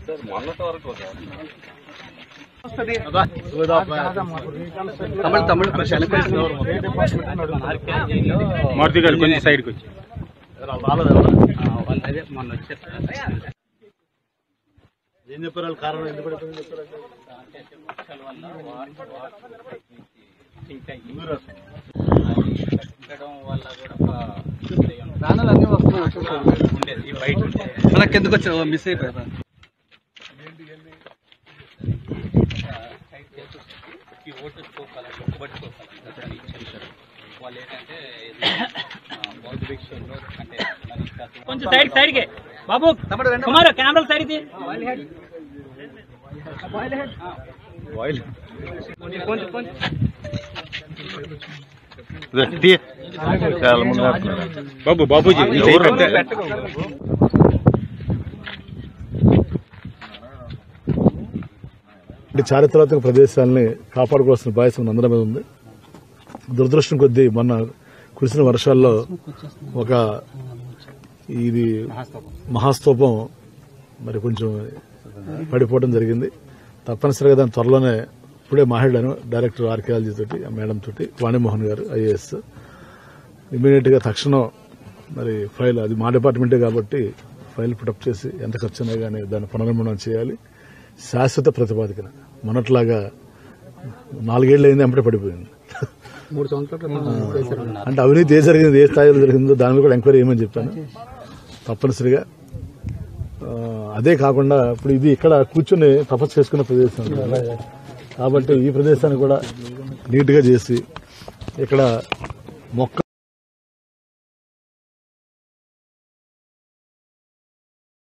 మొన్నటి వరకు తమిళ తమిళ మారుతి గారు కొంచెం సైడ్కి వచ్చి అదే మొన్న వచ్చారు ఏం చెప్పారు వాళ్ళు కారణం ఎందుకు పడిపోయింది చెప్పారు ప్రాణాలు అన్ని వస్తున్నాయి ఉండేది బయట మనకి ఎందుకు వచ్చావు మిస్ అయిపోయారా ఈ ఓటు చూపాలి పట్టుకోవాలి వాళ్ళు ఏంటంటే బౌద్ధ భిక్షుల్లో అంటే మరి కాస్త- కొంచెం సైడ్ సైడ్కి బాబు కుమార్ కెమెరా సైడ్కి బాబు బాబుజీ ఈ సైడ్ పెట్ట. అంటే చారిత్రాత్మక ప్రదేశాలని కాపాడుకోవాల్సిన బాధ్యత మన అందరి మీద ఉంది దురదృష్టం కొద్దీ మొన్న కురిసిన వర్షాల్లో ఒక ఇది మహాస్తూపం మరి కొంచెం పడిపోవడం జరిగింది తప్పనిసరిగా దాని త్వరలోనే ఇప్పుడే మాట్లాడాను డైరెక్టర్ ఆర్కియాలజీ తోటి ఆ మేడం తోటి వాణిమోహన్ గారు ఐఏఎస్ ఇమీడియట్ గా తక్షణం మరి ఫైల్ అది మా డిపార్ట్మెంటే కాబట్టి ఫైల్ పుటప్ చేసి ఎంత ఖర్చు అయినా కానీ దాన్ని పునర్నిర్మాణం చేయాలి శాశ్వత ప్రతిపాదికన మొన్నట్లాగా నాలుగేళ్ళు అయింది ఎంపటే పడిపోయింది మూడు సంవత్సరాలు అంటే అవినీతి ఏ జరిగింది ఏ స్థాయిలో జరిగిందో దాని మీద కూడా ఎంక్వైరీ చేయమని చెప్పాను తప్పనిసరిగా ఆ, అదే కాకుండా ఇప్పుడు ఇది ఇక్కడ కూర్చొని తపస్సు చేసుకునే ప్రదేశం కదా. కాబట్టి ఈ ప్రదేశాన్ని కూడా నీట్ గా చేసి ఇక్కడ మొక్క